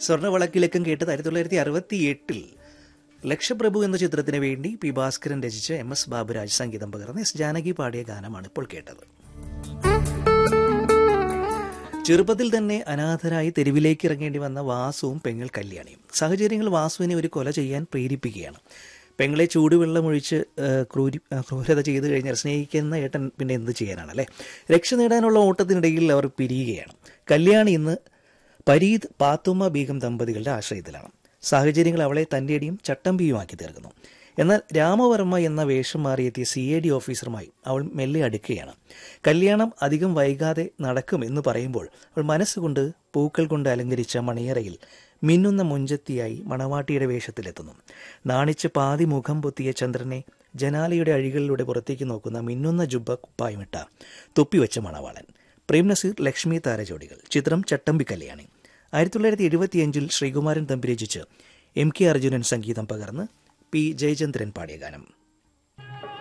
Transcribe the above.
സ്വർണ്ണവളക്കിലക്കം കേട്ടത് ആയിരത്തി തൊള്ളായിരത്തി അറുപത്തി എട്ടിൽ ലക്ഷപ്രഭു എന്ന ചിത്രത്തിന് വേണ്ടി പി ഭാസ്കരൻ രചിച്ച എം എസ് ബാബുരാജ് സംഗീതം പകർന്ന് എസ് ജാനകി പാടിയ ഗാനമാണ് ഇപ്പോൾ കേട്ടത് ചെറുപ്പത്തിൽ തന്നെ അനാഥരായി തെരുവിലേക്ക് ഇറങ്ങേണ്ടി വന്ന വാസുവും പെങ്ങൾ കല്യാണിയും സാഹചര്യങ്ങൾ വാസുവിനെ ഒരു കൊല ചെയ്യാൻ പ്രേരിപ്പിക്കുകയാണ് പെങ്ങളെ ചൂടുവെള്ളമൊഴിച്ച് ആ, ക്രൂരി ആ, ക്രൂരത ചെയ്തു കഴിഞ്ഞാൽ സ്നേഹിക്കുന്ന ഏട്ടൻ പിന്നെ എന്ത് ചെയ്യാനാണ് അല്ലേ രക്ഷ നേടാനുള്ള ഓട്ടത്തിനിടയിൽ അവർ പിരിയുകയാണ് കല്യാണി ഇന്ന് പരീദ് പാത്തുമ്മ ബീഗം ദമ്പതികളുടെ ആശ്രയത്തിലാണ് സാഹചര്യങ്ങൾ അവളെ തൻ്റെ അടിയും ചട്ടമ്പിയുമാക്കി തീർക്കുന്നു എന്നാൽ രാമവർമ്മ എന്ന വേഷം മാറിയെത്തിയ സി എ ഡി ഓഫീസറുമായി അവൾ മെല്ലെ അടുക്കുകയാണ് കല്യാണം അധികം വൈകാതെ നടക്കും എന്ന് പറയുമ്പോൾ അവൾ മനസ്സുകൊണ്ട് പൂക്കൾ കൊണ്ട് അലങ്കരിച്ച മണിയറയിൽ മിന്നുന്ന മുഞ്ചത്തിയായി മണവാട്ടിയുടെ വേഷത്തിലെത്തുന്നു നാണിച്ച് പാതി മുഖം പൊത്തിയ ചന്ദ്രനെ ജനാലയുടെ അഴികളിലൂടെ പുറത്തേക്ക് നോക്കുന്ന മിന്നുന്ന ജുബ്ബ കുപ്പായമിട്ട തൊപ്പിവെച്ച മണവാളൻ പ്രേം നസീർ ലക്ഷ്മി താരജോഡികൾ ചിത്രം ചട്ടമ്പി കല്യാണി ആയിരത്തി തൊള്ളായിരത്തി എഴുപത്തിയഞ്ചിൽ ശ്രീകുമാരൻ തമ്പി രചിച്ച് എം കെ അർജുനൻ സംഗീതം പകർന്ന് പി ജയചന്ദ്രൻ പാടിയ ഗാനം